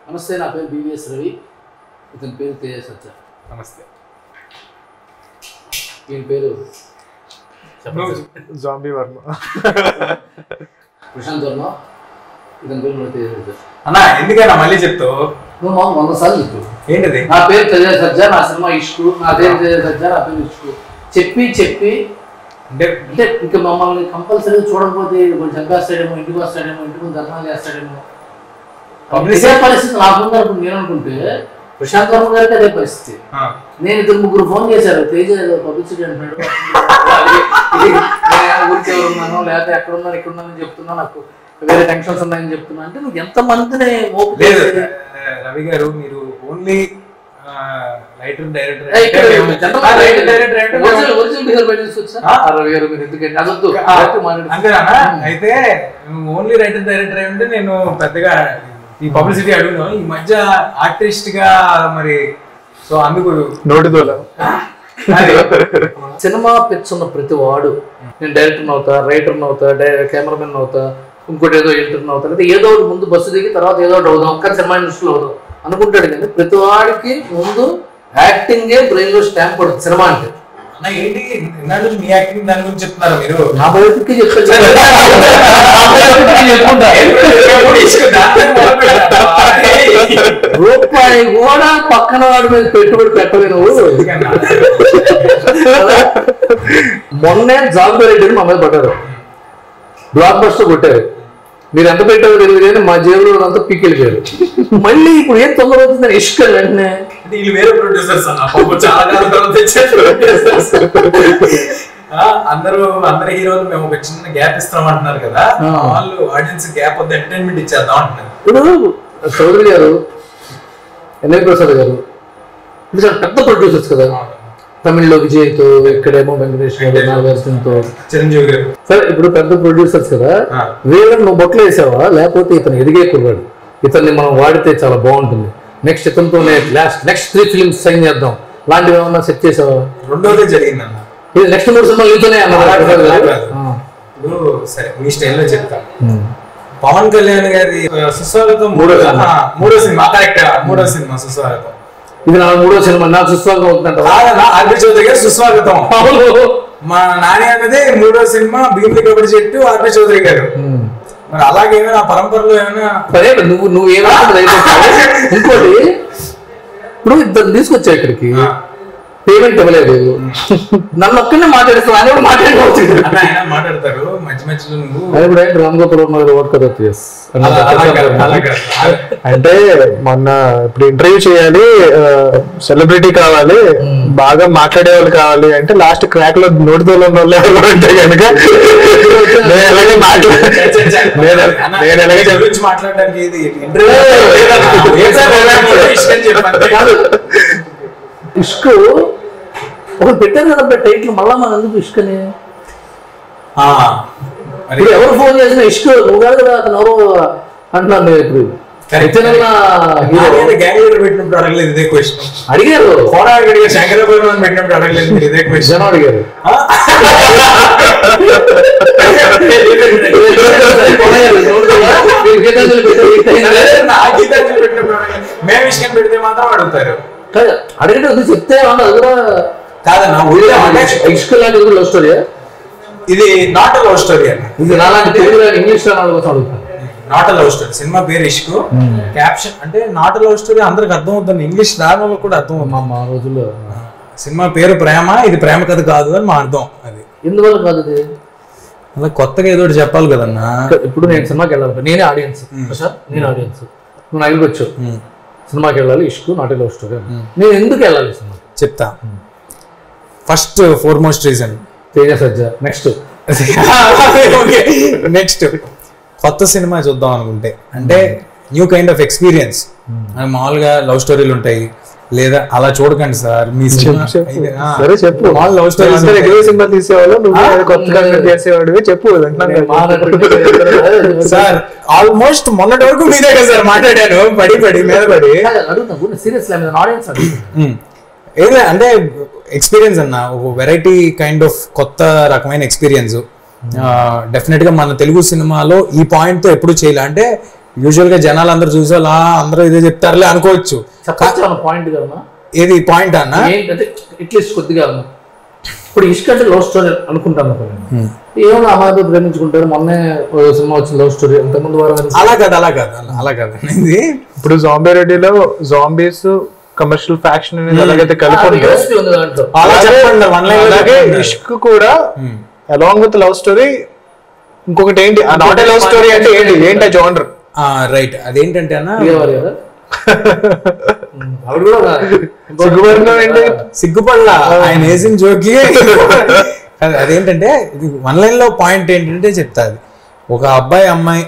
నమస్తే నా పేరు బీవీఎస్ రవి ఇతని పేరు తేజ సత్య నమస్తే ఈయన పేరు చెప్పండి. జాంబీ వర్మ ప్రశాంత్ వర్మ ఇతని పేరు కూడా తేజ సత్య అన్న ఎందుకైనా మళ్ళీ చెప్తావు నువ్వు మా వంద సార్లు చెప్పు ఏంటిది నా పేరు తేజ సత్య నా సినిమా ఇష్కు నా పేరు తేజ సత్య నా పేరు ఇష్కు చెప్పి చెప్పి అంటే అంటే ఇంకా మమ్మల్ని కంపల్సరీ చూడకపోతే కొంచెం చంపేస్తాడేమో ఇంటికి వస్తాడేమో ఇంటికి ముందు ధర్నాలు చేస్తాడేమో ఇదే పరిస్థితి నాకుంది అనుకుంటే నేను అనుకుంటే ప్రశాంత్ వర్మ గారికి అదే పరిస్థితి ఆ, నేను ఇద్దరు ముగ్గురు ఫోన్ చేశారు తేజ పబ్లిసిటీ అంటున్నాడు ఇది నేను ఊరికి ఎవరు ఉన్నాను లేకపోతే ఎక్కడ ఉన్నాను ఇక్కడ ఉన్నాను చెప్తున్నా నాకు వేరే టెన్షన్స్ ఉన్నాయని చెప్తున్నా అంటే నువ్వు ఎంత మందిని మోపు లేదు చేసి- ఆ, రవి గారు మీరు ఓన్లీ రైటర్ డైరెక్టర్ ఏ, ఇక్కడ జనరల్ రైటర్ డైరెక్టర్ అంటే ఒరిజినల్ ఒరిజినల్ బిహేవ్ బయట తీసుకొచ్చా ఆ? ఆ రవి గారు మీరు ఎందుకంటే అదొద్దు ఆ, డైరెక్ట్ మాట్లాడు. అంతేనా అయితే ఓన్లీ రైటర్ డైరెక్టర్ అయి ఉంటే నేను పెద్దగా ఈ పబ్లిసిటీ అడుగును ఈ మధ్య ఆర్టిస్ట్ గా మరి సో అందుకు నోటిదోల అది సినిమా పిచ్ ఉన్న ప్రతి వాడు నేను డైరెక్టర్ అవుతా రైటర్ అవుతా కెమెరామెన్ అవుతా ఇంకోటి ఏదో ఎడిటర్ అవుతా లేదా ఏదో ఒకటి ముందు బస్సు దిగి తర్వాత ఏదో ఒకటి అవుదాం కానీ సినిమా ఇండస్ట్రీలో అవుదాం అనుకుంటాడు కానీ ప్రతి వాడికి ముందు యాక్టింగే బ్రెయిన్ లో స్టాంప్ పడుతుంది సినిమా అంటే అన్న ఏంటి ఇన్నాళ్ళు మీ యాక్టింగ్ దాని గురించి చెప్తున్నారు మీరు నా బయటికి చెప్తాను నా బయటికి చెప్పుకుంటా. ఎప్పుడు ఇసుక దాంట్లో మొదలు పెట్టావా? రూపాయి కూడా పక్కన వాడి మీద పెట్టుబడి పెట్టవే నువ్వు ఎందుకన్నా? కదా? మొన్నే జాబ్ రెడ్డి మా మీద పడ్డారు బ్లాక్ బస్టర్ కొట్టారు మీరు ఎంత పెట్టారో తెలియదు కానీ మా జేబులో అంతా పీకెళ్ళిపోయారు మళ్ళీ ఇప్పుడు ఏం తొందర అవుతుందని ఇష్క వెంటనే అంటే వీళ్ళు వేరే ప్రొడ్యూసర్స్ అన్న పాపం చాలా కాలం తర్వాత తెచ్చే producers. ఆ, అందరూ అందరి హీరోలు మేము ఒక చిన్న గ్యాప్ ఇస్తాం అంటున్నారు కదా ఆ. వాళ్ళు ఆడియన్స్ గ్యాప్ వద్ద ఎంటర్టైన్మెంట్ ఇచ్చేద్దాం అంటున్నారు ఇప్పుడు చౌదరి గారు ఎన్ఐ ప్రసాద్ గారు ఇది చాలా పెద్ద ప్రొడ్యూసర్స్ కదా తమిళ్లో విజయ్తో ఇక్కడేమో వెంకటేష్ గారు నాగార్జునతో చిరంజీవి గారు సరే ఇప్పుడు పెద్ద ప్రొడ్యూసర్స్ కదా ఆ. వీళ్ళని నువ్వు బొట్లు వేసావా లేకపోతే ఇతను ఎదిగే కుర్రాడు ఇతన్ని మనం వాడితే చాలా బాగుంటుంది నెక్స్ట్ ఇతనితోనే last next three films sign చేద్దాం లాంటివి ఏమన్నా సెట్ చేసావా రెండోదే జరిగిందన్న ఇది నెక్స్ట్ మూడు సినిమాలు నీతోనే అన్నారు అలా కాదు, అలా కదా? కాదు. ఆ. ఇప్పుడు సరే మీ స్టైల్లో చెప్తా ఉమ్. పవన్ కళ్యాణ్ గారి ఆ, సుస్వాగతం మూడో మూడో సినిమా. ఆ, మూడో సినిమా కరెక్ట్ మూడో సినిమా సుస్వాగతం ఇది నా మూడో సినిమా నాకు సుస్వాగతం అవుతుందంట కాదన్న ఆర్పి చౌదరి గారు సుస్వాగతం మా నాని అన్నది మూడో సినిమా భీమిలి కబడ్డీ చెట్టు ఆర్పి చౌదరి గారు మరి అలాగే ఏమైనా ఆ పరంపరలో ఏమైనా సరే నువ్వు నువ్వు ఏమంటుంది ఇంకోటి ఇప్పుడు ఇద్దరు తీసుకొచ్చా ఇక్కడికి ఆ. పేమెంట్ ఇవ్వలేదు నన్ను ఒక్కనే మాట్లాడుతున్నాను ఆయన కూడా మాట్లాడుకోవచ్చు అన్న ఆయన మాట్లాడతారు మధ్య మధ్యలో నువ్వు ఆయన కూడా ఏంటి రామ్ గోపాల్ వర్మ గారు ఓట్ కదా ఎస్ అలా అలా కాదు, అలా కాదు. అంటే మొన్న ఇప్పుడు ఇంటర్వ్యూ చేయాలి సెలబ్రిటీ కావాలి బాగా మాట్లాడే వాళ్ళు కావాలి అంటే లాస్ట్ క్రాక్ లో నోటిదోల ఉన్న వాళ్ళు ఎవరు అంటే కనుక నేను ఎలాగే మాట్లా నేను అన్న, నేను ఎలాగే దీని చెప్ గురించి మాట్లాడడానికి ఇది ఇంటర్వ్యూ లేదన్న. ఏం సార్ ఏమైనా ఇష్టం చెప్పండి. కాదు ఇష్క్ ఒకటి పెట్టారు కదా టైటిల్ మళ్ళా మన ఎందుకు ఇష్క్ అని ఆ, మరి ఇప్పుడు ఎవరు ఫోన్ చేసిన ఇష్క్ నువ్వు కాదు కదా అతను ఎవరు అంటున్నాను నేను ఇప్పుడు Nityananda hero Nani gang leader పెట్టినప్పుడు అడగలేదు ఇదే క్వశ్చన్ అడిగారు కోడా అడిగారు శంకరాభరణం పెట్టినప్పుడు అడగలేదు మీరు ఇదే క్వశ్చన్ జనం అడిగారు మేము విషయం పెడితే మాత్రం అడుగుతారు అడిగితే వద్దు చెప్తే ఏమన్నా అది కూడా కాదన్న ఊళ్ళో అంటే ఇష్క్ లాంటి లవ్ స్టోరీ ఇది నాట్ లవ్ స్టోరీ అన్న ఇది నాలాంటి తెలుగు ఇంగ్లీష్ లో కోసం అడుగుతాను నాట్ లవ్ స్టోరీ సినిమా పేరు ఇష్కు క్యాప్షన్ అంటే నాట్ లవ్ స్టోరీ అందరికి అర్థం అవుతుంది ఇంగ్లీష్ దాని వల్ల కూడా అర్థం అవుతుంది మా మా రోజుల్లో సినిమా పేరు ప్రేమ ఇది ప్రేమ కథ కాదు అని మా అర్థం అది ఎందువల్ల కాదు ఇది అలా కొత్తగా ఏదో ఒకటి చెప్పాలి కదన్నా ఇప్పుడు నేను సినిమాకి వెళ్ళాలి నేనే ఆడియన్స్ సార్ నేను ఆడియన్స్ నువ్వు నైల్కి వచ్చు సినిమాకి వెళ్ళాలి ఇష్కు నాట్ లవ్ స్టోరీ నేను ఎందుకు వెళ్ళాలి సినిమా చెప్తా first four most reason Teja Sajja next next కొత్త సినిమా చూద్దాం అనుకుంటే అంటే న్యూ కైండ్ ఆఫ్ ఎక్స్పీరియన్స్ మామూలుగా లవ్ స్టోరీలు ఉంటాయి లేదా అలా చూడకండి సార్ మీ సినిమా ఇది, ఆ, సరే చెప్పు మామూలు లవ్ అందరూ స్టోరీస్ ఎక్కువ సినిమా తీసేవాళ్ళు నువ్వు ఆ, కొత్త కంటెంట్ చేసేవాడివి చెప్పు అంటున్నాను కదా. సార్ ఆల్మోస్ట్ మొన్నటి వరకు మీదే కదా సార్ మాట్లాడాను పడి పడి మీద పడి అడుగుతున్నా సీరియస్ ఆడియన్స్ అడుగుతున్నా ఉమ్. ఏదో అంటే ఎక్స్పీరియన్స్ అన్న ఒక వెరైటీ కైండ్ ఆఫ్ కొత్త రకమైన ఎక్స్పీరియన్స్ డెఫినెట్ గా మన తెలుగు సినిమాలో ఈ పాయింట్ తో ఎప్పుడు చేయలే అంటే యూజువల్ గా జనాలు అందరూ చూసే "ఆ, అందరూ ఇదే చెప్తారులే అనుకోవచ్చు చెప్పచ్చు అన్న పాయింట్ కదన్నా ఏది పాయింట్ అన్న ఏంటంటే అట్లీస్ట్ కొద్దిగా అన్న ఇప్పుడు ఇష్క అంటే లవ్ స్టోరీ అనుకుంటాను అనుకోండి ఏమో అమ్మాయితో ప్రేమించుకుంటారు మొన్నే ఓ సినిమా వచ్చింది లవ్ స్టోరీ అంతకుముందు వారం అలా కాదు అలా కాదు అలా- అలా కాదు ఇది ఇప్పుడు జాంబీ రెడ్డిలో జాంబీస్ కమర్షియల్ ఫ్యాక్షన్ అనేది ఎలాగైతే కలిపి ఉందో USP ఉంది దాంట్లో అలా చెప్పండి one line లో అలాగే చెప్పండి. ఇష్క్ కూడా అలాంగ్ విత్ లవ్ స్టోరీ ఇంకొకటి ఏంటి ఆ నాట్ లవ్ స్టోరీ అంటే ఏంటి ఏంటి ఆ జోనర్ రైట్ అదేంటంటే అన్న ప్రియవారి కదా ఉమ్, ఆవిడ కూడా ఒక- సిగ్గుపడుతున్నావు ఏంటి సిగ్గుపడలా ఆయన వేసిన జోకి అది అదేంటంటే ఇది వన్ లైన్ లో పాయింట్ ఏంటంటే చెప్తా అది ఒక అబ్బాయి అమ్మాయి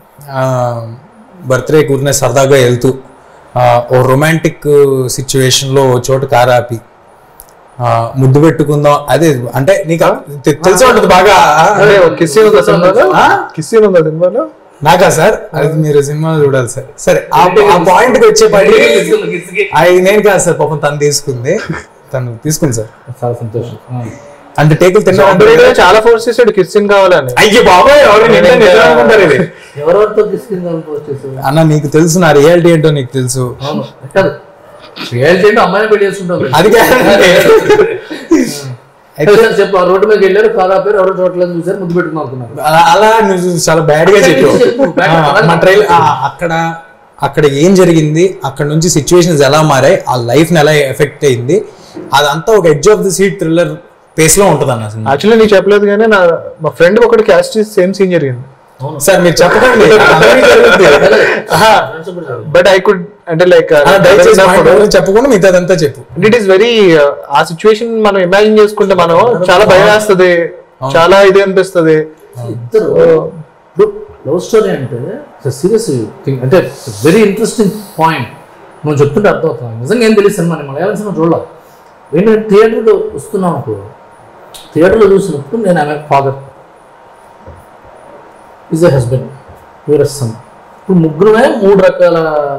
బర్త్డే కూరిన సరదాగా వెళ్తూ ఆ, ఓ రొమాంటిక్ సిచ్యువేషన్ లో ఓ చోట కారు ఆపి ఆ, ముద్దు పెట్టుకుందాం అదే అంటే నీకు తె- తెలిసి ఉంటుంది బాగా అదే కిస్సీ ఉందా సినిమాలో ఆ? కిస్సీ ఉందా సినిమాలో నాకా సార్ అది మీరు సినిమా చూడాలి సార్ సరే ఆ పాయింట్ కి వచ్చేపాటి కిసులు, కిసుకి. అది నేను కాదు సార్ పాపం తను తీసుకుంది తను తీసుకుంది సార్ చాలా సంతోషం ఆ. అంటే టేకులు తిన్నా జాంబీ రెడ్డి చాలా ఫోర్స్ చేసాడు కిస్సింగ్ కావాలని అయ్యో బాబాయ్ ఎవరు నిజం నిజం అనుకుంటారు ఇది ఎవరెవరితో తీసుకుంది వచ్చేసి అన్న నీకు తెలుసు నా రియాలిటీ ఏంటో నీకు తెలుసు అవును కాదు రియాలిటీ అంటే అమ్మాయిని పెళ్లి చేసుకుంటాం అది కాదండి. అయితే అయితే చెప్పు ఆ రోడ్డు మీద వెళ్ళారు కాదా పేరు ఎవరో చోట్ల చూసారు ముద్దు పెట్టుకుని అనుకున్నారు అలా- అలా నువ్వు చాలా బ్యాడ్ గా చెప్పావు చెప్పు, bad గా. ఆ, మా ట్రైల్ అక్కడ అక్కడ ఏం జరిగింది అక్కడ నుంచి సిచ్యువేషన్స్ ఎలా మారాయి ఆ లైఫ్ ని ఎలా ఎఫెక్ట్ అయింది అదంతా ఒక edge of the seat thriller pace లో ఉంటుంది అన్న సినిమా యాక్చువల్లీ నీకు చెప్పలేదు కానీ నా మా ఫ్రెండ్ ఒకటి క్యాస్ట్ సేమ్ సీన్ జరిగింది సార్ మీరు చెప్పకండి అందరికీ జరుగుద్ది. Friends కూడా చాలు. బట్ ఐ కుడ్ అంటే లైక్ అలా దయచేసి మా ఇంట్లో చెప్పకుండా మిగతాదంతా చెప్పు it is very uh situation మనం ఇమాజిన్ చేసుకుంటే మనం చాలా భయం వేస్తుంది చాలా ఇది అనిపిస్తుంది ఇద్దరు ఇప్పుడు లవ్ స్టోరీ అంటే సీరియస్ థింగ్ అంటే వెరీ ఇంట్రెస్టింగ్ పాయింట్ నువ్వు చెప్తుంటే అర్థమవుతుంది నిజంగా ఏం తెలియదు సినిమా నేను మలయాళం సినిమా చూడాల ఏంటంటే థియేటర్లో వస్తున్నాం అనుకో థియేటర్లో చూసినప్పుడు నేను ఆమె ఫాదర్ ఈజ్ ఎ హస్బెండ్ వేరే సన్ ఇప్పుడు ముగ్గురమే మూడు రకాల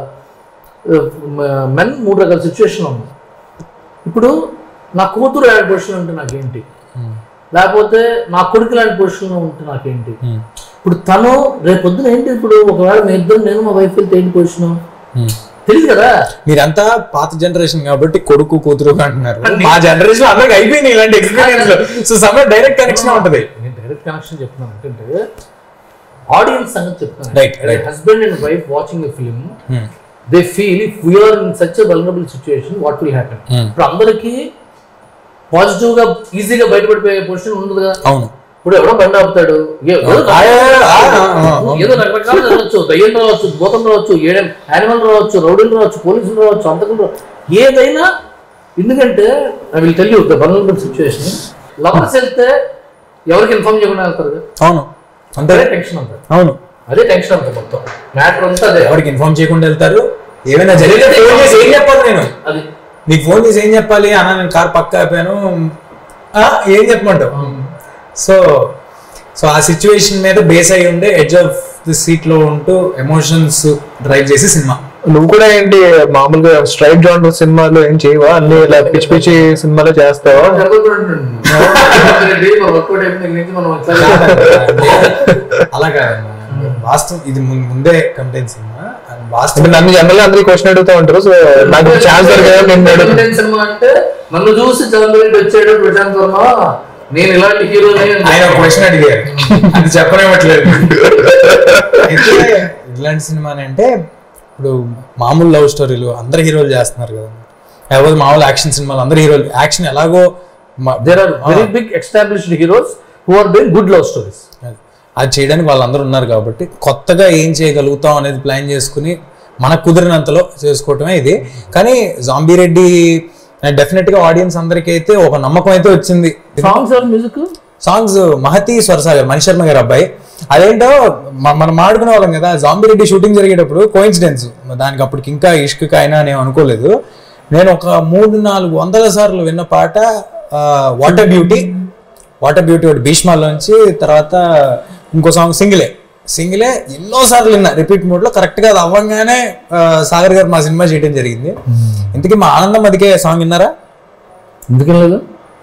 మెన్ మూడు రకాల సిచ్యువేషన్ ఉంది ఇప్పుడు నా కూతురు లాంటి పొజిషన్ ఉంటే నాకేంటి లేకపోతే నా కొడుకు లాంటి పొజిషన్లో ఉంటే నాకేంటి ఇప్పుడు తను రేపు పొద్దున ఏంటి ఇప్పుడు ఒకవేళ మీ ఇద్దరు నేను మా వైఫ్ వెళ్తే ఏంటి పొజిషన్ తెలియదు కదా మీరంతా పాత జనరేషన్ కాబట్టి కొడుకు కూతురు అంటున్నారు మా జనరేషన్ అందరికి అయిపోయినాయి ఇలాంటి experience so some direct connection ఉంటది నేను డైరెక్ట్ కనెక్షన్ చెప్తున్నాను అంటే ఆడియన్స్ సంగతి చెప్తాను Right, right. Husband and wife watching the film they feel if we are in such vulnerable situation what will happen ఇప్పుడు అందరికీ పాజిటివ్ గా ఈజీగా బయటపడిపోయే పొజిషన్ ఉండదు కదా అవును ఇప్పుడు ఎవడో బండి ఆపుతాడు ఏ- ఏదో ఆ, ఆ, ఆ, ఆ, ఏదో రకరకాలు జరగచ్చు దయ్యం రావచ్చు భూతం రావచ్చు ఏడెం యానిమల్ రావచ్చు రౌడీలు రావచ్చు పోలీసులు రావచ్చు అంతకులు రావచ్చు ఏదైనా ఎందుకంటే I will tell you the vulnerable situation lovers వెళ్తే ఎవరికి ఇన్ఫార్మ్ చేయకుండా వెళ్తారు కదా అవును అంతే అదే టెన్షన్ అంటారు అవును అదే టెన్షన్ అంటారు మొత్తం మ్యాటర్ అంతా అదే ఎవరికి ఇన్ఫార్మ్ చేయకుండా వెళ్తారు ఏమైనా జరిగితే ఫోన్ చేసి ఏం చెప్పాలి నేను అది నీకు ఫోన్ చేసి ఏం చెప్పాలి అన్న నేను కార్ పక్క అయిపోయాను ఆ, ఏం చెప్పమంటావు సో సో ఆ సిచ్యువేషన్ మీద బేస్ అయి ఉండే ఎడ్జ్ ఆఫ్ ది సీట్ లో ఉంటూ ఎమోషన్స్ డ్రైవ్ చేసి సినిమా నువ్వు కూడా ఏంటి మామూలుగా స్ట్రైట్ జాన్ సినిమాలో ఏం చేయవా అన్ని ఇలా పిచ్చి పిచ్చి సినిమాలో చేస్తావా వర్కౌట్ అయిపోయిన దగ్గర నుంచి మనం ఒకసారి అలా కాదన్న వాస్తవం ఇది ముం- ముందే కంటెంట్ సినిమా And అంటే వాస్తవం నన్ను జనరల్ అందరూ క్వశ్చన్ అడుగుతూ ఉంటారు సో నాకు ఛాన్స్ దొరికా నేను అడుగుతాను Independent సినిమా అంటే నన్ను చూసి చంద్ర రెడ్డి వచ్చాడు ప్రశాంత్ వర్మ నేను ఇలాంటి హీరో ఆయన ఒక క్వశ్చన్ అడిగారు అది చెప్పనివ్వట్లేదు అయితే ఇలాంటి సినిమా అంటే ఇప్పుడు మామూలు లవ్ స్టోరీలు అందరు హీరోలు చేస్తున్నారు కదా లేకపోతే మామూలు యాక్షన్ సినిమాలు అందరు హీరోలు యాక్షన్ ఎలాగో మ- there are very big established heroes who are doing good love stories అది- అది చేయడానికి వాళ్ళందరూ ఉన్నారు కాబట్టి కొత్తగా ఏం చేయగలుగుతాం అనేది ప్లాన్ చేసుకుని మనకు కుదిరినంతలో చేసుకోవటమే ఇది కానీ జాంబీ రెడ్డి డెఫినెట్ గా ఆడియన్స్ అందరికీ అయితే ఒక నమ్మకం అయితే వచ్చింది songs or music songs Mahathi Swarasagar Mani Sharma garu అబ్బాయి అదేంటో మ- మనం ఆడుకునే వాళ్ళం కదా జాంబీ రెడ్డి షూటింగ్ జరిగేటప్పుడు కోయిన్సిడెన్స్ దానికి అప్పటికి ఇంకా ఇష్క్ అయినా నేను అనుకోలేదు నేను ఒక మూడు నాలుగు వందల సార్లు విన్న పాట వాటర్ బ్యూటీ వాటర్ బ్యూటీ ఒకటి భీష్మాలోంచి తర్వాత ఇంకో సాంగ్ సింగిలే సింగిలే ఎన్నో సార్లు విన్నా రిపీట్ మోడ్ లో కరెక్ట్ గా అది అవ్వగానే ఆ, సాగర్ గారు మా సినిమా చేయడం జరిగింది ఇంతకీ మా ఆనందం అదికే సాంగ్ విన్నారా ఎందుకని లేదు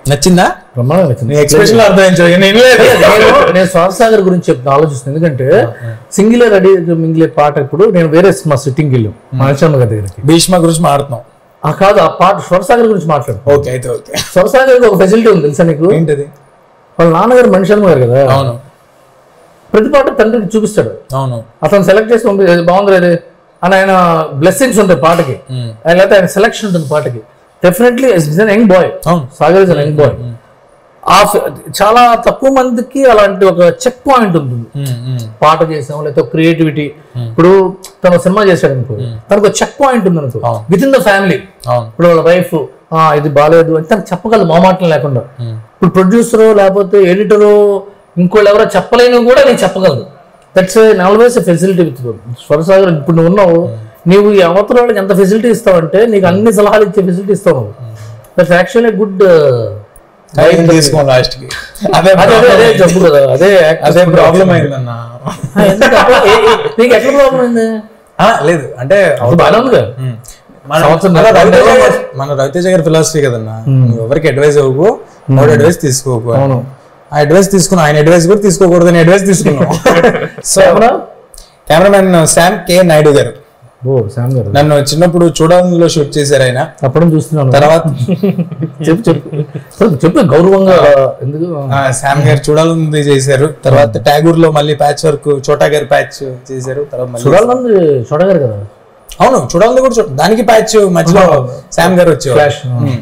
నచ్చిందా బ్రహ్మాండంగా నచ్చింది. నీ ఎక్స్ప్రెషన్ అర్థమైంచు నేను లేదు నేను నేను స్వాసాగర్ గురించి చెప్తున్నా ఆలోచిస్తున్నాను ఎందుకంటే సింగిలర్ అడి మింగిలే పాట ఇప్పుడు నేను వేరే మా సిట్టింగ్ వెళ్ళాం మహేశ్వర గారి దగ్గరికి భీష్మ గురించి మాడుతున్నాం ఆ కాదు ఆ పాట స్వరసాగర్ గురించి మాట్లాడు ఓకే అయితే ఓకే స్వరసాగర్ ఒక ఫెసిలిటీ ఉంది తెలుసా నీకు ఏంటది వాళ్ళ నాన్నగారు మనిషి గారు కదా అవును ప్రతి పాట తండ్రికి చూపిస్తాడు అవును అతను సెలెక్ట్ చేసి పంపి "ఇది బాగుంది ఇది అని ఆయన బ్లెస్సింగ్స్ ఉంటాయి పాటకి ఆయన లేకపోతే ఆయన సెలెక్షన్ ఉంటుంది పాటకి డెఫినెట్లీ యంగ్ బాయ్ అవును సాగర్ ఇస్ యంగ్ బాయ్ ఆ ఫ- చాలా తక్కువ మందికి అలాంటి ఒక చెక్ పాయింట్ ఉంటుంది ఉమ్, ఉమ్, పాట చేసాం లేకపోతే క్రియేటివిటీ ఇప్పుడు తను సినిమా చేశాడు అనుకో తనకు చెక్ పాయింట్ ఉంది అనుకో విత్ ఇన్ ద ఫ్యామిలీ అవును ఇప్పుడు వాళ్ళ వైఫ్ ఇది బాగాలేదు అని తనకు చెప్పగలదు మా మాటలు లేకుండా ఇప్పుడు ప్రొడ్యూసరు లేకపోతే ఎడిటరు ఇంకోళ్ళు ఎవరో చెప్పలేని కూడా నేను చెప్పగలదు that's always facility with Swarasagar ఇప్పుడు నువ్వు ఉన్నావు నీవు ఈ అవతల వాళ్ళకి ఎంత ఫెసిలిటీ ఇస్తావంటే నీకు అన్ని సలహాలు ఇచ్చే ఫెసిలిటీ ఇస్తావు నువ్వు దట్స్ యాక్చువల్లీ గుడ్ టైం తీసుకోండి లాస్ట్ కి అదే అదే అదే అదే జబ్బు కదా అదే అదే ప్రాబ్లం అయిందన్న ఆ, ఎందుకు అట్లా? ఏ- ఏ- నీకు ఎట్లా ప్రాబ్లం అయింది ఆ, లేదు అంటే అది బాగానే ఉంది కదా ఉమ్. మన సంవత్సరం మన రెండు రవితేజ నెలలు గారి- మన రవితేజ గారి ఫిలాసఫీ కదన్నా నువ్వు ఎవరికి అడ్వైస్ అవ్వకు వాడు అడ్వైస్ తీసుకోకు అని. అవును. ఆ అడ్వైస్ తీసుకున్నా ఆయన అడ్వైస్ కూడా తీసుకోకూడదు అని అడ్వైస్ తీసుకున్నాం so camera cameraman Sam K Naidu garu ఓ శామ్ గారు నన్ను చిన్నప్పుడు చూడాలలో షూట్ చేశారు ఆయన అప్పుడు చూస్తున్నాను తర్వాత చెప్పు చెప్పు చెప్పు, చెప్పు గౌరవంగా ఎందుకు ఆ, శామ్ గారు చూడాలని చేశారు తర్వాత ట్యాగూర్ లో మళ్ళీ ప్యాచ్ వర్క్ చోటా గారి ప్యాచ్ చేశారు తర్వాత మళ్ళీ చూడాలంది చూడగారు కదా అవును చూడాలని కూడా చూ దానికి ప్యాచ్ మధ్యలో శామ్ గారు వచ్చేవారు ఫ్లాష్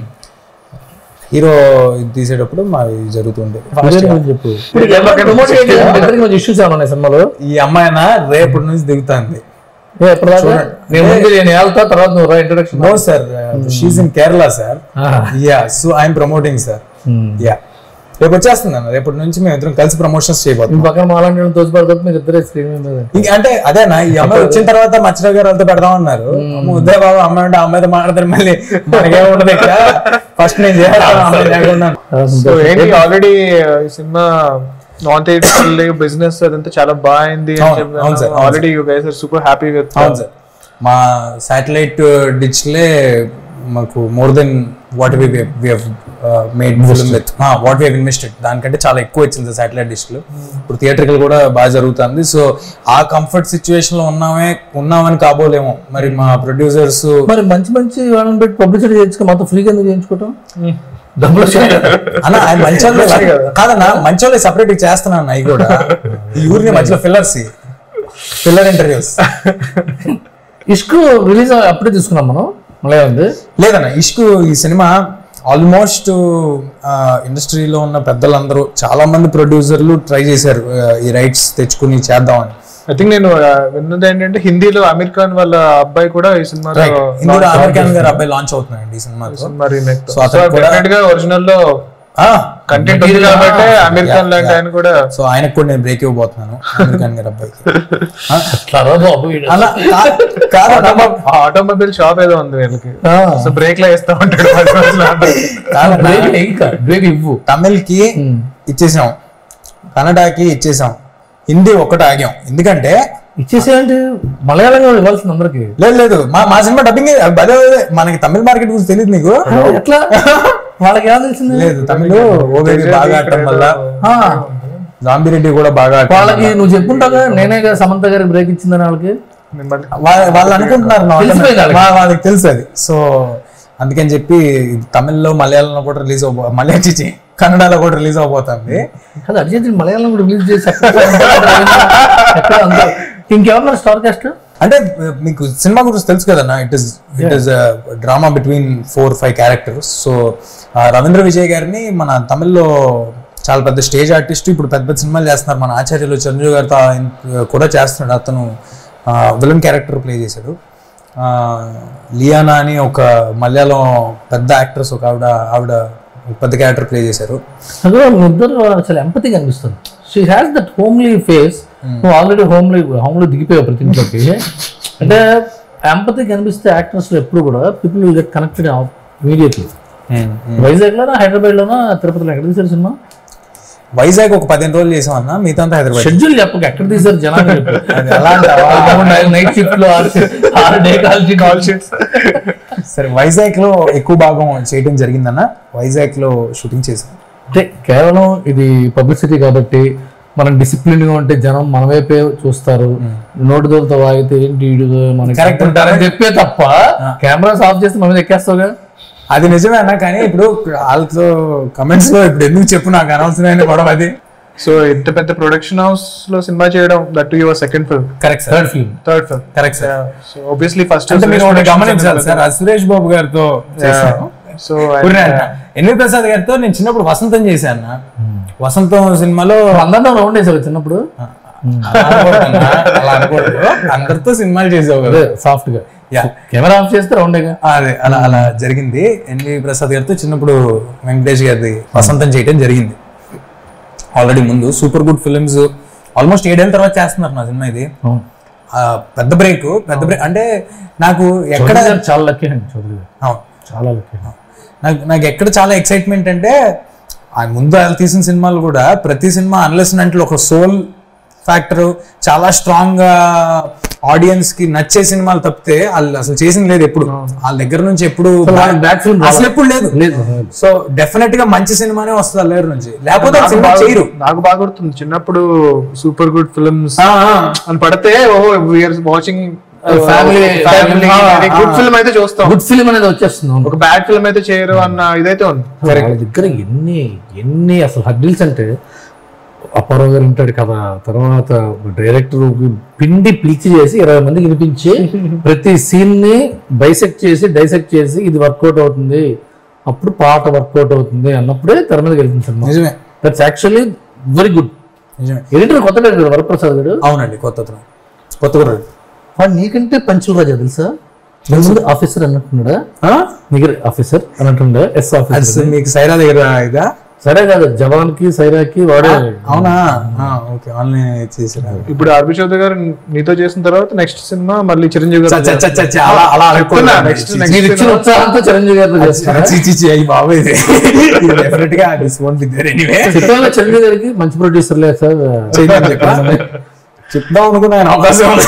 హీరో ఇది తీసేటప్పుడు మావి జరుగుతుండేది చెప్పు ఇప్పుడు ఎవరు promote చేయలేదు. ఇద్దరికి మధ్య ఇష్యూస్ ఏమన్నా ఉన్నాయి సినిమాలో ఈ అమ్మాయిన రేపటి నుంచి దిగుతుంది ఏ, ఎప్పటిదాకా నేను ముందు నేను వెళ్తా తర్వాత నువ్వు రా introduction no sir she's in Kerala sir yeah so I'm promoting sir yeah రేపు వచ్చేస్తుంది అన్న రేపటి నుంచి మేము ఇద్దరం కలిసి ప్రమోషన్స్ చేయబోతున్నాం పక్కన మాలాంటి తోచిపడుతుంది మీరు ఇద్దరే స్క్రీన్ మీద ఇంక అంటే అదేనా ఈ అమ్మాయి వచ్చిన తర్వాత మచ్చరావు గారు వాళ్ళతో పెడదాం అన్నారు అమ్మ వద్దే బాబు అమ్మాయి అంటే ఆ అమ్మాయితో మాట్లాడతారు మళ్ళీ మనకేం ఉండదు ఇక్కడ ఫస్ట్ నేను చేయాలి అమ్మాయి లేకుండా సో ఏంటి ఆల్రెడీ ఈ సినిమా నాన్ థియేటర్ బిజినెస్ అదంతా చాలా బాగుంది అవును, అవును సార్, అవును already you guys are super happy with అవును సార్ మా శాటిలైట్ డిజిటలే మాకు more than what we made film with what we invested దానికంటే చాలా ఎక్కువ వచ్చింది సార్ శాటిలైట్ డిజిటల్ ఇప్పుడు థియేటర్కి కూడా బాగా జరుగుతుంది సో ఆ కంఫర్ట్ సిచ్యువేషన్ లో ఉన్నామే ఉన్నామని కాబోలేము మరి మా ప్రొడ్యూసర్స్ మరి మంచి మంచి వాళ్ళని పెట్టి పబ్లిసిటీ చేయించుకో మాతో ఫ్రీగా ఎందుకు చేయించుకోవటం డబ్బులు వచ్చాయి కదా. అన్న ఆయన మంచోళ్ళే కాదన్నా మంచోళ్ళే సపరేట్ చేస్తున్నాను అవి కూడా ఈ ఊరిని మధ్యలో fillers filler interviews Ishq release అప్పుడే తీసుకున్నాం మనం మళ్ళీ ఉంది లేదన్న ఇష్కు ఈ సినిమా ఆల్మోస్ట్ ఇండస్ట్రీలో ఉన్న పెద్దలందరూ చాలా మంది ప్రొడ్యూసర్లు ట్రై చేశారు ఆ, ఈ రైట్స్ తెచ్చుకుని చేద్దామని ఐ థింక్ నేను uh, విన్నది ఏంటంటే హిందీలో అమీర్ ఖాన్ వాళ్ళ అబ్బాయి కూడా ఈ సినిమాలో ఇందులో అమీర్ ఖాన్ గారు అబ్బాయి లాంచ్ అవుతున్నాయండి ఈ సినిమాతో సినిమా రీమేక్ So అతను కూడా- డెఫినెట్ గా ఒరిజినల్ లో కంటెంట్ ఉంది కాబట్టి అమీర్ ఖాన్ లాంటి ఆయన కూడా సో ఆయనకు కూడా నేను బ్రేక్ ఇవ్వబోతున్నాను అమీర్ ఖాన్ గారి అబ్బాయికి ఆ, అట్లా బాబు వీడు. అలా కా- కాదన్న, ఆటోమొబైల్ షాప్ ఏదో ఉంది వీళ్ళకి ఆ. సో బ్రేక్ లో వేస్తా ఉంటాడు మధ్య మధ్యలో. కాదన్న, బ్రేక్ ఇంకా బ్రేక్ ఇవ్వు తమిళ్కి ఇచ్చేసాం కన్నడకి ఇచ్చేసాం హిందీ ఒక్కటి ఆగాం ఎందుకంటే ఇచ్చేసేయండి మలయాళంగా ఇవ్వాల్సింది అందరికి లేదు లేదు మా మా సినిమా డబ్బింగ్ అదే అదే, మనకి తమిళ మార్కెట్ గురించి తెలియదు నీకు ఎట్లా వాళ్ళకి ఏం తెలిసింది లేదు తమిళ ఓవేవి బాగా ఆడటం వల్ల ఆ, జాంబిరెడ్డి కూడా బాగా ఆడటం వాళ్ళకి నువ్వు చెప్పుంటాగా నేనే కదా సమంత గారికి బ్రేక్ ఇచ్చిందని వాళ్ళకి మిమ్మల్ని వా- వాళ్ళు అనుకుంటున్నారు నా తెలిసిపోయింది వాళ్ళకి. వా- వాళ్ళకి తెలుసు అది సో అందుకని చెప్పి ఇది తమిళ్లో మలయాళంలో కూడా రిలీజ్ అవబో మలయాళ చిచి కన్నడలో కూడా రిలీజ్ అవబోతుంది కదా అర్జెంట్ మలయాళం కూడా రిలీజ్ చేసి ఎక్కడ ఎక్కడ అంతా ఇంకెవరన్నా స్టార్ కాస్ట్ అంటే మీకు సినిమా గురించి తెలుసు కదన్నా it is it is drama between four five characters so Ravindra Vijay గారిని మన తమిళ్లో చాలా పెద్ద స్టేజ్ ఆర్టిస్ట్ ఇప్పుడు పెద్ద పెద్ద సినిమాలు చేస్తున్నారు మన ఆచార్యులు చంద్రు గారితో ఆయన కూడా చేస్తున్నాడు అతను విలన్ క్యారెక్టర్ ప్లే చేశాడు ఆ, లియానా అని ఒక మలయాళం పెద్ద యాక్ట్రెస్ ఒక ఆవిడ ఆవిడ ఒక పెద్ద క్యారెక్టర్ ప్లే చేశారు అదే ఇద్దరు చాలా ఎంపతి కనిపిస్తుంది she has that homely face నువ్వు ఆల్రెడీ హోమ్లీ హోమ్లీ దిగిపోయావు ప్రతి ఇంట్లోకి అంటే ఎంపతి కనిపిస్తే యాక్టర్స్ ఎప్పుడు కూడా people will get connected immediately Vizag లోనా హైదరాబాద్ లోనా తిరుపతిలో ఎక్కడ తీసారు సినిమా వైజాగ్ ఒక పదిహేను రోజులు చేసామన్నా మిగతా అంతా హైదరాబాద్ షెడ్యూల్ చెప్పక ఎక్కడ తీసారు జనాలు చెప్పు అది ఎలా అంటావా? నైట్ షిఫ్ట్ లో ఆరు ఆరు డే కాల్ కాల్ షీట్స్ సరే వైజాగ్ లో ఎక్కువ భాగం చేయడం జరిగిందన్న వైజాగ్ లో షూటింగ్ చేశాను అంటే కేవలం ఇది పబ్లిసిటీ కాబట్టి మనం డిసిప్లిన్ గా ఉంటే జనం మన వైపే చూస్తారు నోటి దొరికితే వాగితే ఏంటి వీడు మనకి Correct ఉంటారని చెప్పే తప్ప కెమెరాస్ ఆఫ్ చేస్తే మన మీద ఎక్కేస్తావుగా అది నిజమే అన్న కానీ ఇప్పుడు వాళ్ళతో కమెంట్స్ లో ఇప్పుడు ఎందుకు చెప్పు నాకు అనవసరమైన గొడవ అది సో ఇంత పెద్ద ప్రొడక్షన్ హౌస్ లో సినిమా చేయడం that your second film correct sir third film third film correct sir so obviously first అంటే మీరు ఒకటి గమనించాలి సార్ ఆ సురేష్ బాబు గారితో చేశాను సో ఊరినే అన్న. ఎన్వి ప్రసాద్ గారితో నేను చిన్నప్పుడు వసంతం చేశాను అన్న. వసంతం సినిమాలో అందరిలో రౌండ్ వేసావు చిన్నప్పుడు అలా అనకూడదు అన్న, అలా అనకూడదు అందరితో సినిమాలు చేసావు కదా అదే సాఫ్ట్ గా యా కెమెరా ఆఫ్ చేస్తే రౌండేగా అదే అలా అలా జరిగింది ఎన్వి ప్రసాద్ గారితో చిన్నప్పుడు వెంకటేష్ గారిది వసంతం చేయడం జరిగింది ఆల్రెడీ ముందు సూపర్ గుడ్ ఫిల్మ్స్ ఆల్మోస్ట్ ఏడేళ్ళ తర్వాత చేస్తున్నారు నా సినిమా ఇది ఆ, పెద్ద బ్రేక్ పెద్ద బ్రేక్ అంటే నాకు ఎక్కడ చౌదరి గారు చాలా లక్కీ అండి చౌదరి గారు అవును. చాలా లక్కీ నాకు నాకు ఎక్కడ చాలా ఎక్సైట్మెంట్ అంటే ఆ ముందు ఆయన తీసిన సినిమాలు కూడా ప్రతి సినిమా అన్లెస్ అంటే ఒక సోల్ ఫ్యాక్టర్ చాలా స్ట్రాంగ్ గా ఆడియన్స్ కి నచ్చే సినిమాలు తప్పితే వాళ్ళు అసలు చేసింది లేదు ఎప్పుడు వాళ్ళ దగ్గర నుంచి ఎప్పుడు బ్యాక్ ఫిల్మ్ అసలు ఎప్పుడు లేదు లేదు సో డెఫినెట్ గా మంచి సినిమానే వస్తుంది వాళ్ళ దగ్గర నుంచి లేకపోతే ఆ సినిమా చేయరు నాకు బాగా గుర్తుంది చిన్నప్పుడు సూపర్ గుడ్ ఫిల్మ్స్ ఆ, ఆ. అని పడితే oh we are watching Family- family Ah, good film అయితే చూస్తాం గుడ్ ఫిల్మ్ అనేది వచ్చేస్తుంది అవును. ఒక బ్యాడ్ ఫిల్మ్ అయితే చేయరు అన్న ఇదైతే ఉంది వాళ్ళ దగ్గర ఎన్ని ఎన్ని అసలు హడ్డిల్స్ అంటే అప్పారావు గారు ఉంటాడు కదా తర్వాత డైరెక్టర్ పిండి పిలిచి చేసి ఇరవై మందికి వినిపించి ప్రతి సీన్ ని బైసెక్ట్ చేసి డైసెక్ట్ చేసి ఇది వర్కౌట్ అవుతుంది అప్పుడు పాట వర్కౌట్ అవుతుంది అన్నప్పుడే తెర మీద వెళ్తుంది సినిమా నిజమే దట్స్ యాక్చువల్లీ వెరీ గుడ్ నిజమే ఎడిటర్ కొత్త డైరెక్టర్ వరప్రసాద్ గారు అవునండి కొత్త అతను. కొత్త కుర్రాడు. వాడు నీకంటే పంచుల రాజా తెలుసా నీ ముందు ఆఫీసర్ అన్నట్టున్నాడా ఆ నీకు ఆఫీసర్ అన్నట్టుండే ఎస్ అది ఆఫీసర్ మీకు సైరా దగ్గర ఇదా సరే కాదు జవాన్ కి సైరాకి వాడే అవునా ఓకే ఆన్లైన్ చేసారు ఇప్పుడు ఆర్బి చౌదరి గారు నీతో చేసిన తర్వాత నెక్స్ట్ సినిమా మళ్ళీ చిరంజీవి గారు అలా అలా చెప్తున్నా, next, next మీరు ఇచ్చిన ఉత్సాహంతో చిరంజీవి గారితో చేస్తారా అయ్యి బాబు ఇది డెఫినెట్ గా this won't be there anyway చిత్రంలో చిరంజీవి గారికి మంచి ప్రొడ్యూసర్ లేదు సార్ చేయమని చెప్పా చెప్దాం అనుకున్న ఆయన అవకాశం ఉంది.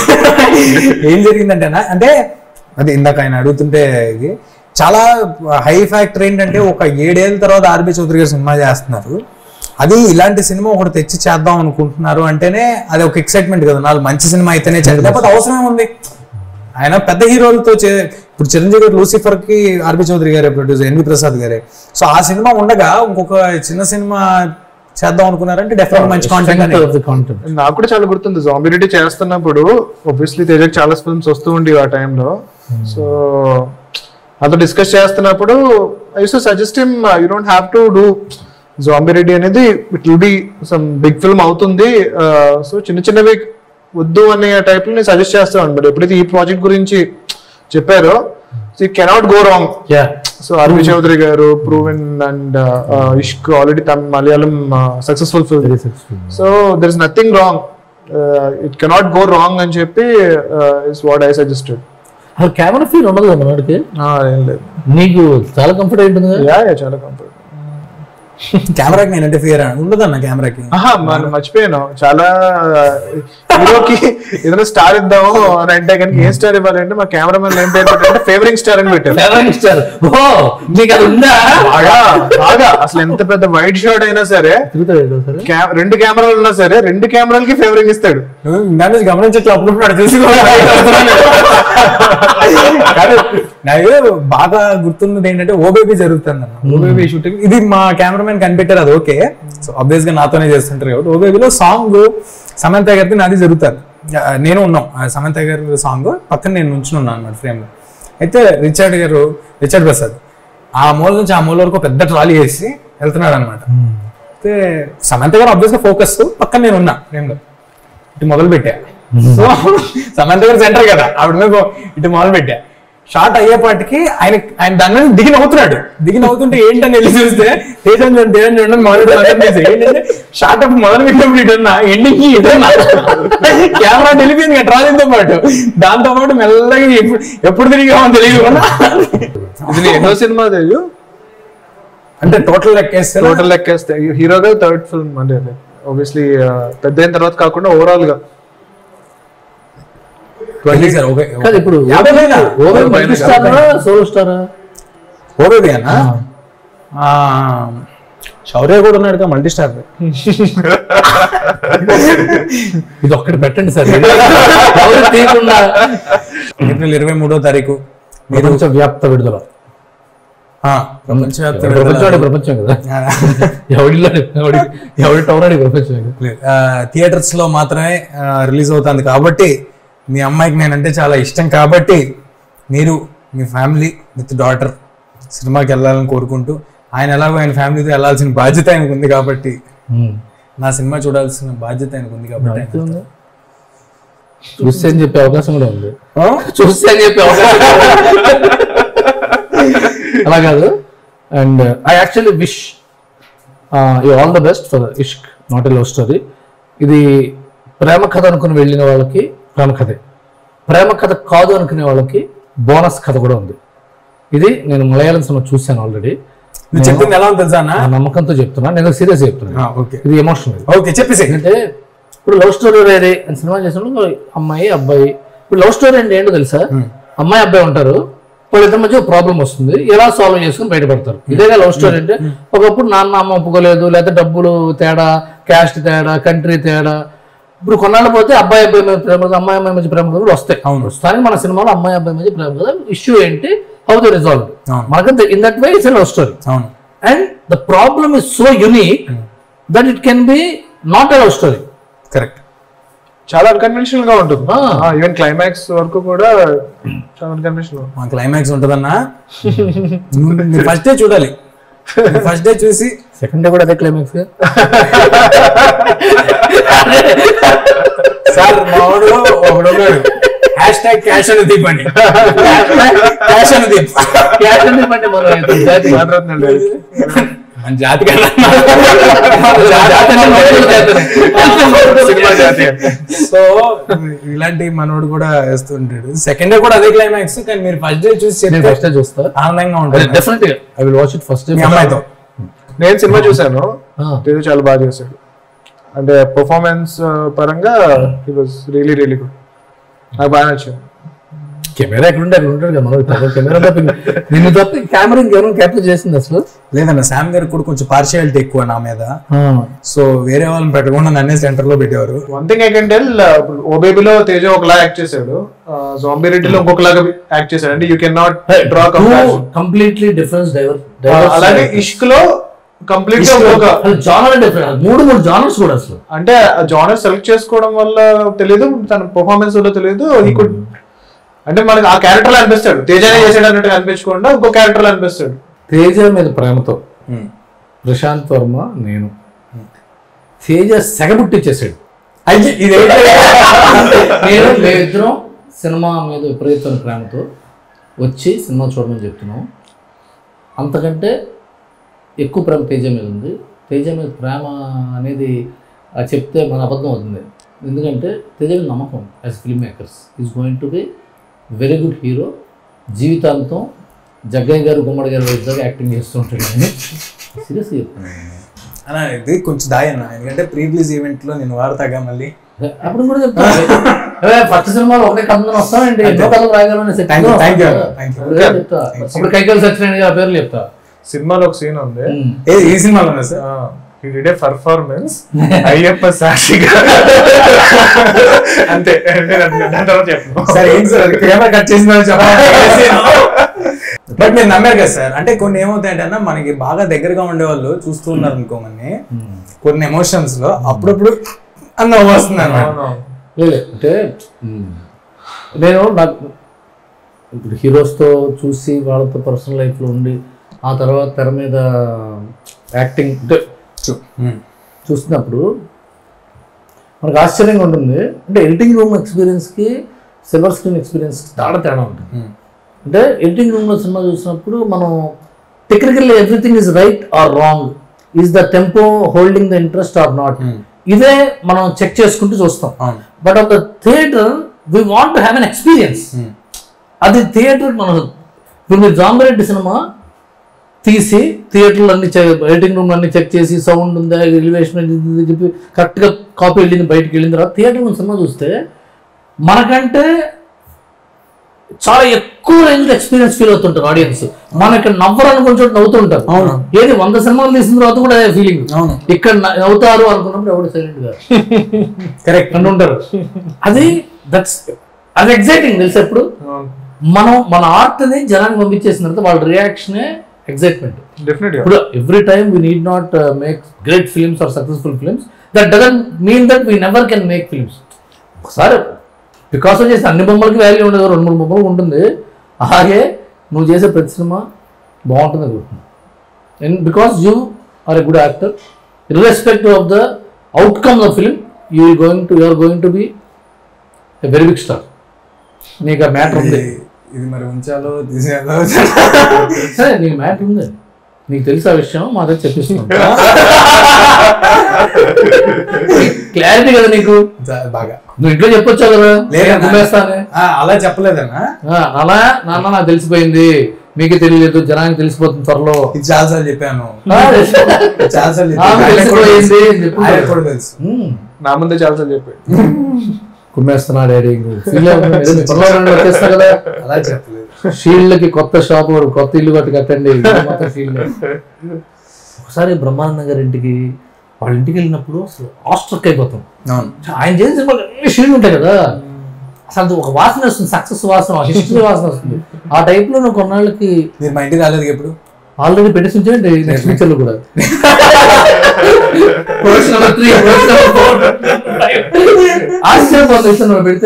ఏం జరిగిందంటే అన్న, అంటే అది ఇందాక ఆయన అడుగుతుంటే ఇది చాలా హై ఫ్యాక్టర్ ఏంటంటే ఒక ఏడేళ్ళ తర్వాత ఆర్బి చౌదరి గారు సినిమా చేస్తున్నారు అది ఇలాంటి సినిమా ఒకటి తెచ్చి చేద్దాం అనుకుంటున్నారు అంటేనే అది ఒక ఎక్సైట్మెంట్ కదా నాలుగు మంచి సినిమా అయితేనే చేయాలి లేకపోతే అవసరం ఉంది ఆయన పెద్ద హీరోలతో చే ఇప్పుడు చిరంజీవి గారు లూసిఫర్ కి ఆర్బి చౌదరి గారే ప్రొడ్యూసర్ ఎన్వి ప్రసాద్ గారే సో ఆ సినిమా ఉండగా ఇంకొక చిన్న సినిమా చేద్దాం అనుకున్నారంటే డెఫినెట్ మంచి కాంటెంట్ కాంటెంట్ నాకు కూడా చాలా గుర్తుంది జాంబిలిటీ చేస్తున్నప్పుడు ఒబ్వియస్లీ తేజకి చాలా ఫిల్మ్స్ వస్తూ ఉండేవి ఆ టైంలో సో అంత డిస్కస్ చేస్తున్నప్పుడు I use suggest him you don't have to do zombie Reddy అనేది it will be some big film అవుతుంది సో చిన్న చిన్నవి వద్దు అనే టైప్ లో నేను సజెస్ట్ చేస్తాను బట్ ఎప్పుడైతే ఈ ప్రాజెక్ట్ గురించి చెప్పారో it cannot go wrong yeah so Aravi Chowdary garu proven and Ishq already తమ Malayalam successful film so there is nothing wrong it cannot go wrong అని చెప్పి ఇస్ వాట్ ఐ సజెస్టెడ్ అసలు కెమెరా ఫీల్ ఉండదు కదా మనోడికి ఏం లేదు నీకు చాలా కంఫర్ట్ ఉంటుంది కదా యా యా చాలా కంఫర్ట్ కెమెరాకి నేను ఇంటర్ఫియర్ ఉండదన్న కెమెరాకి ఆహా మనం మర్చిపోయాను చాలా హీరోకి ఏదైనా స్టార్ ఇద్దాము అని అంటే కనుక ఏం స్టార్ ఇవ్వాలంటే మా కెమెరామెన్ ఏం పేరు పెట్టారంటే ఫేవరింగ్ స్టార్ అని పెట్టారు ఫేవరెట్ స్టార్ ఓ నీకు అది ఉందా బాగా బాగా అసలు ఎంత పెద్ద వైట్ షాట్ అయినా సరే తిరుగుతాడు సరే క్యా- రెండు కెమెరాలు ఉన్నా సరే రెండు కెమెరాలకి ఫేవరింగ్ ఇస్తాడు నువ్వు దాని నుంచి గమనించట్లు అప్పుడు అక్కడ కానీ నాకు బాగా గుర్తున్నది ఏంటంటే ఓబేబీ జరుగుతుంది అన్న ఓబేబీ షూటింగ్ ఇది మా కెమెరామెన్ కనిపెట్టారు అది ఓకే సో ఆబ్వియస్ గా నాతోనే చేస్తుంటారు కాబట్టి ఓబేబీలో సాంగ్ సమంత గారిది నాది జరుగుతారు ఆ, నేను ఉన్నాం ఆ సమంత గారి సాంగ్ పక్కన నేను నుంచుని ఉన్నాను అన్నమాట ఫ్రేమ్ లో అయితే రిచర్డ్ గారు రిచర్డ్ ప్రసాద్ ఆ మూల నుంచి ఆ మూల వరకు ఒక పెద్ద ట్రాలీ వేసి వెళ్తున్నాడు అనమాట అయితే సమంత గారు ఆబ్వియస్ గా ఫోకస్ పక్కన నేను ఉన్నా ఫ్రేమ్ లో ఇటు మొదలు పెట్టా సో సమంత గారు సెంటర్ కదా ఆవిడ మీద ఇటు మొదలు పెట్టా షార్ట్ అయ్యేపాటికి ఆయన ఆయన దాని మీద దిగి నవ్వుతున్నాడు దిగి నవ్వుతుంటే ఏంటని వెళ్ళి చూస్తే తేజం చూడండి తేజం చూడండి మొదలు పెట్టేసి ఏంటంటే షార్ట్ అప్ మొదలు పెట్టినప్పుడు ఇటున్నా ఎండింగ్ ఇటున్నా కెమెరా వెళ్ళిపోయింది కదా ట్రాలీతో పాటు దాంతో పాటు మెల్లగా ఎప్పుడు ఎప్పుడు తిరిగామో తెలియదు ఇది నీ ఎన్నో సినిమా తెలియదు అంటే టోటల్ లెక్కేస్తే టోటల్ లెక్కేస్తే హీరోగా థర్డ్ ఫిల్మ్ అంటే ఆబ్వియస్లీ పెద్ద అయిన తర్వాత కాకుండా ఓవరాల్ గా తెలియదు సార్, ఓకే కాదు ఇప్పుడు యాభై పైన? ఓవే మల్టీ స్టారా సోలో స్టారా ఓబేబీ అన్న ఆ, శౌర్య కూడా ఉన్నాడు మల్టీ స్టార్ ఇది ఒక్కటి పెట్టండి సార్ ఎవరు తీయకుండా ఏప్రిల్ ఇరవై మూడో తారీఖు మీరు ప్రపంచ వ్యాప్త విడుదల ఆ, ప్రపంచవ్యాప్త ప్రపంచం విడుదల. ప్రపంచం కదా ఆ, ఎవడిలో ఎవడి ఎవడి టౌన్ అడి ప్రపంచం కదా లేదు. ఆ, థియేటర్స్ లో మాత్రమే ఆ, రిలీజ్ అవుతుంది కాబట్టి మీ అమ్మాయికి నేనంటే చాలా ఇష్టం కాబట్టి మీరు మీ ఫ్యామిలీ విత్ డాటర్ సినిమాకి వెళ్ళాలని కోరుకుంటూ ఆయన ఎలాగో ఆయన ఫ్యామిలీతో వెళ్ళాల్సిన బాధ్యత ఆయనకు ఉంది కాబట్టి నా సినిమా చూడాల్సిన బాధ్యత ఆయనకు ఉంది కాబట్టి ఆయన- చూస్తే అని చెప్పే అవకాశం కూడా ఉంది ఆ? చూస్తే అని చెప్పే అవకాశం కూడా ఉంది. అలా కాదు and I actually wish you all the best for Ishq not a love story ఇది ప్రేమ కథ అనుకుని వెళ్ళిన వాళ్ళకి ప్రేమ కథే ప్రేమ కథ కాదు అనుకునే వాళ్ళకి బోనస్ కథ కూడా ఉంది ఇది నేను మలయాళం సినిమా చూశాను ఆల్రెడీ నువ్వు చెప్పింది ఎలా ఉంటుంది అన్న ఆ నమ్మకంతో చెప్తున్నా నేను సీరియస్ చెప్తున్నా ఓకే ఇది ఎమోషనల్ ఓకే చెప్పేసి అంటే ఇప్పుడు లవ్ స్టోరీ వేరే అని సినిమా చేసినప్పుడు అమ్మాయి అబ్బాయి ఇప్పుడు లవ్ స్టోరీ అంటే ఏంటో తెలుసా అమ్మాయి అబ్బాయి ఉంటారు వాళ్ళిద్దరి మధ్య ప్రాబ్లం వస్తుంది ఎలా సాల్వ్ చేసుకుని బయటపడతారు ఇదేగా లవ్ స్టోరీ అంటే ఒకప్పుడు నాన్న అమ్మ ఒప్పుకోలేదు లేకపోతే డబ్బులు తేడా క్యాస్ట్ తేడా కంట్రీ తేడా ఇప్పుడు కొన్నాళ్ళు పోతే అబ్బాయి అబ్బాయి మధ్య ప్రేమ కథ, అమ్మాయి అమ్మాయి మధ్య ప్రేమ కథ కూడా వస్తాయి అవును. ప్రస్తుతానికి మన సినిమాలో అమ్మాయి అబ్బాయి మధ్య ప్రేమ కదా ఇష్యూ ఏంటి హౌ ద రిజాల్వ్ అవును. మనకంటే in that way it's love story అవును and the problem is so unique that it can be not a love story correct చాలా అన్కన్వెన్షనల్ గా ఉంటుంది ఆ. ఈవెన్ క్లైమాక్స్ వరకు కూడా చాలా అన్కన్వెన్షనల్ మా క్లైమాక్స్ ఉంటుందన్నా నువ్వు- మీరు ఫస్ట్ డే చూడాలి ఫస్ట్ డే చూసి సెకండ్ డే కూడా అదే క్లైమాక్స్ సార్ మావాడు ఒకడు ఉన్నాడు హ్యాష్ ట్యాగ్ క్యాష్ అని దీపండి క్యాష్ అని దీప్ క్యాష్ అంటే మనం ఇతని జాతి. మన జాతి కదా జాతి అంటే మనుషుల జాతినే. సినిమా జాతి సో ఇలాంటి మనోడు కూడా వేస్తుంటాడు సెకండ్ డే కూడా అదే క్లైమాక్స్ కానీ మీరు ఫస్ట్ డే చూసి నేను చెప్తే ఫస్ట్ డే చూస్తా ఆనందంగా ఉంటుంది డెఫినెట్ గా I will watch it first day మీ అమ్మాయితో నేను సినిమా చూసాను ఆ. ఇది చాలా బాగా చేశాడు అంటే పర్ఫార్మెన్స్ పరంగా he was really really good నాకు బాగా నచ్చింది కెమెరా ఎక్కడ ఉంటే అక్కడ ఉంటాడు కదా మనం కెమెరా తప్ప నిన్ను తప్ప కెమెరా ఇంకెవరైనా క్యాప్చర్ చేసింది అసలు లేదన్న శామ్ గారికి కూడా కొంచెం పార్షియాలిటీ ఎక్కువ నా మీద సో వేరే వాళ్ళని పెట్టకుండా నన్నే సెంటర్ లో పెట్టేవారు one thing I can tell ఓ బేబీలో తేజ ఒకలా యాక్ట్ చేశాడు జాంబీ రెడ్డిలో ఇంకొకలాగా యాక్ట్ చేశాడు అంటే you can not draw completely difference diver అలాగే ఇష్క్ లో కంప్లీట్ గా ఒక జానర్ డిఫరెంట్ మూడు మూడు జానర్స్ కూడా అసలు అంటే జానర్ సెలెక్ట్ చేసుకోవడం వల్ల తెలియదు తన పర్ఫార్మెన్స్ వల్ల తెలియదు ఈ కుడ్ అంటే మనకి ఆ క్యారెక్టర్ అనిపిస్తాడు తేజనే చేసాడు అన్నట్టుగా అనిపించకుండా ఇంకో క్యారెక్టర్ అనిపిస్తాడు తేజ మీద ప్రేమతో ప్రశాంత్ వర్మ నేను తేజ సెగబుట్టిచ్చేసాడు అయ్యి ఇదేంటి నేను మేమిద్దరం సినిమా మీద విపరీతమైన ప్రేమతో వచ్చి సినిమా చూడమని చెప్తున్నాం అంతకంటే ఎక్కువ ప్రేమ తేజ మీద ఉంది తేజ మీద ప్రేమ అనేది ఆ చెప్తే మన అబద్ధం అవుతుంది ఎందుకంటే తేజ మీద నమ్మకం as film makers is going to be very good hero జీవితాంతం జగ్గయ్య గారు గుమ్మడి గారు వయసుగా యాక్టింగ్ చేస్తూ ఉంటాడు అని సీరియస్గా చెప్తున్నాను అన్న ఇది కొంచెం దాయన్న ఎందుకంటే ప్రీవియస్ ఈవెంట్ లో నేను వాడతాగా మళ్ళీ అప్పుడు కూడా చెప్తాను ఫస్ట్ సినిమాలో ఒకటే కథను వస్తామండి ఎన్నో కథలు రాయగలను Thank you, thank you, thank you. చెప్తా అప్పుడు కైకల్ సత్యనారాయణ గారి పేర్లు చెప్తా సినిమాలో ఒక సీన్ ఉంది ఏ ఈ సినిమాలో ఉన్నా సార్ ఈ డిడ్ ఏ పర్ఫార్మెన్స్ అయ్యప్ప సాక్షిగా అంతే దాని తర్వాత చెప్పను సార్ ఏంటి సార్ కెమెరా కట్ చేసిన బట్ మీరు నమ్మారు కదా సార్ అంటే కొన్ని ఏమవుతాయంటే అన్న మనకి బాగా దగ్గరగా ఉండేవాళ్ళు చూస్తూ ఉన్నారు అనుకోమని కొన్ని ఎమోషన్స్ లో అప్పుడప్పుడు అన్న వస్తుంది అన్నమాట లేదు అంటే నేను నాకు ఇప్పుడు హీరోస్తో చూసి వాళ్ళతో పర్సనల్ లైఫ్లో ఉండి ఆ తర్వాత తెర మీద యాక్టింగ్ అంటే చూస్తున్నప్పుడు మనకు ఆశ్చర్యంగా ఉంటుంది అంటే ఎడిటింగ్ రూమ్ ఎక్స్పీరియన్స్కి సిల్వర్ స్క్రీన్ ఎక్స్పీరియన్స్కి చాలా తేడా ఉంటుంది అంటే ఎడిటింగ్ రూమ్లో సినిమా చూసినప్పుడు మనం technically everything is right are wrong is the tempo holding the interest are not ఇదే మనం చెక్ చేసుకుంటూ చూస్తాం అవును. But of the theatre we want have an experience అది థియేటర్ మన ఇప్పుడు మీరు జాంబరెడ్డి సినిమా తీసి థియేటర్లు అన్ని ఎడిటింగ్ రూమ్ అన్ని చెక్ చేసి సౌండ్ ఉందా ఎలివేషన్ ఇది చెప్పి కరెక్ట్గా కాపీ వెళ్ళింది బయటికి వెళ్ళిన తర్వాత థియేటర్ సినిమా చూస్తే మనకంటే చాలా ఎక్కువ రేంజ్ ఎక్స్పీరియన్స్ ఫీల్ అవుతుంటారు ఆడియన్స్ మనకి నవ్వరు అనుకుని చోట నవ్వుతుంటారు అవును. ఏది వంద సినిమాలు తీసిన తర్వాత కూడా అదే ఫీలింగ్ అవును. ఇక్కడ న- నవ్వుతారు అనుకున్నప్పుడు ఎవడు సైలెంట్ గా కరెక్ట్ అని ఉంటారు అది దట్స్ అది ఎగ్జైటింగ్ తెలుసు ఎప్పుడు మనం మన ఆర్ట్ ని జనానికి పంపించేసిన తర్వాత వాళ్ళ రియాక్షనే ఎగ్జైట్మెంట్ డెఫినెట్ ఇప్పుడు every time we need not make great films or successful films that doesn't mean that we never can make films ఒకసారి పికాసో చేసిన అన్ని బొమ్మలకి వాల్యూ ఉండదు రెండు మూడు బొమ్మలకు ఉంటుంది అలాగే నువ్వు చేసే ప్రతి సినిమా బాగుంటుంది అనుకుంటున్నాను and because you are a good actor irrespective of the outcome of film you will going to you're going to be a very big star నీకు ఆ మ్యాటర్ ఉంది ఇది మరి ఉంచాలో తీసేయాలో సరే నీకు మ్యాటర్ ఉంది నీకు తెలుసు ఆ విషయం మా దగ్గర చెప్పిస్తున్నాం క్లారిటీ కదా నీకు చా- బాగా నువ్వు ఇంట్లో చెప్పొచ్చు కదా లేదన్నా. గుమ్మేస్తానే ఆ, అలా చెప్పలేదన్నా అలా నాన్న నాకు తెలిసిపోయింది మీకే తెలియలేదు జనానికి తెలిసిపోతుంది త్వరలో ఇది చాలాసార్లు చెప్పాను ఆ, చాలాసార్లు ఆ, చెప్పాను. ఆయనకు కూడా తెలిసిపోయింది తెలుసు. అని చెప్పు. ఆయనకు కూడా తెలుసు ఉమ్, నా ముందే చాలా సార్లు చెప్పాడు కుమ్మేస్తున్నాడు డాడీ ఫీల్ వచ్చేస్తా కదా అలా చెప్పలేదు షీల్డ్కి కొత్త షాప్ కొత్త ఇల్లు కట్టి కట్టండి ఇది మొత్తం షీల్డ్ ఒకసారి బ్రహ్మానంద గారి ఇంటికి వాళ్ళ ఇంటికి వెళ్ళినప్పుడు అసలు ఆస్ట్రక్ అయిపోతాం అవును ఆయన చేసిన సినిమాలు అన్ని షీల్డ్ ఉంటాయి కదా అసలు అది ఒక వాసన వస్తుంది సక్సెస్ వాసన హిస్టరీ వాసన వస్తుంది ఆ టైప్ లో నువ్వు కొన్నాళ్ళకి మీరు మా ఇంటికి రాలేదు ఎప్పుడు ఆల్రెడీ పెట్టేసి ఉంచండి నెక్స్ట్ పిక్చర్ లో కూడా Version number three, version number four, five. ఆశ్చర్యపోతుంది తెలుసా నువ్వు పెడితే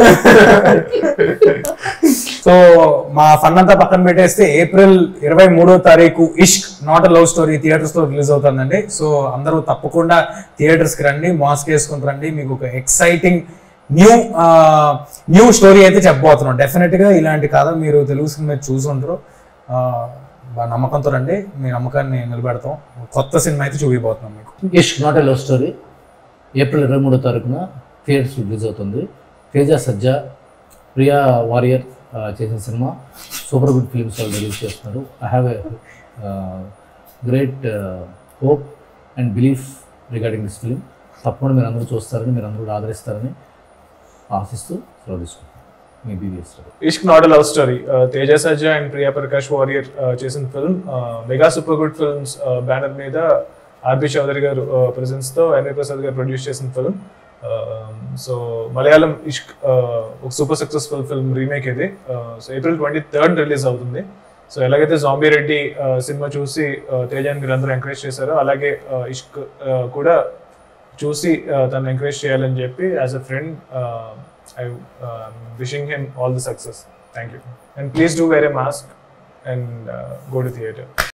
సో మా ఫన్ అంతా పక్కన పెట్టేస్తే ఏప్రిల్ ఇరవై మూడో తారీఖు Ishq not a love story theatres లో రిలీజ్ అవుతుందండి సో అందరూ తప్పకుండా థియేటర్స్ కి రండి మాస్క్ వేసుకుని రండి మీకు ఒక ఎక్సైటింగ్ న్యూ న్యూ స్టోరీ అయితే చెప్పబోతున్నాం డెఫినెట్ గా ఇలాంటి కథ మీరు తెలుగు సినిమా చూసి ఉంటారు ఆ, బాగా నమ్మకంతో రండి మీ నమ్మకాన్ని నిలబెడతాం కొత్త సినిమా అయితే చూపిపోతున్నాం మీకు Ishq not a love story April ఇరవై మూడో తారీఖున థియేటర్స్ రిలీజ్ అవుతుంది తేజ సజ్జా ప్రియా వారియర్ ఆ, చేసిన సినిమా సూపర్ గుడ్ ఫిల్మ్స్ వాళ్ళు రిలీజ్ చేస్తున్నారు I have a great hope and belief regarding this film తప్పకుండా మీరు అందరూ చూస్తారని మీరు అందరూ కూడా ఆదరిస్తారని ఆశిస్తూ సెలవు తీసుకుంటాను మీ బీబీఎస్ Ishq not love story Teja Sajja and Priya Prakash Warrier చేసిన film mega super good films banner మీద ఆర్బి చౌదరి గారు ప్రెజెన్స్ తో ఎన్ఏ ప్రసాద్ గారు ప్రొడ్యూస్ చేసిన ఫిల్మ్ సో మలయాళం ఇష్క్ ఒక సూపర్ సక్సెస్ఫుల్ ఫిల్మ్ రీమేక్ ఇది so April twenty third release అవుతుంది సో ఎలాగైతే జాంబీ రెడ్డి uh, సినిమా చూసి uh, తేజాని మీరు అందరూ ఎంకరేజ్ చేశారో అలాగే uh, ఇష్క్ uh, కూడా చూసి uh, తను ఎంకరేజ్ చేయాలని చెప్పి as a friend I wishing him all the success thank you and please do wear a mask and go to theatre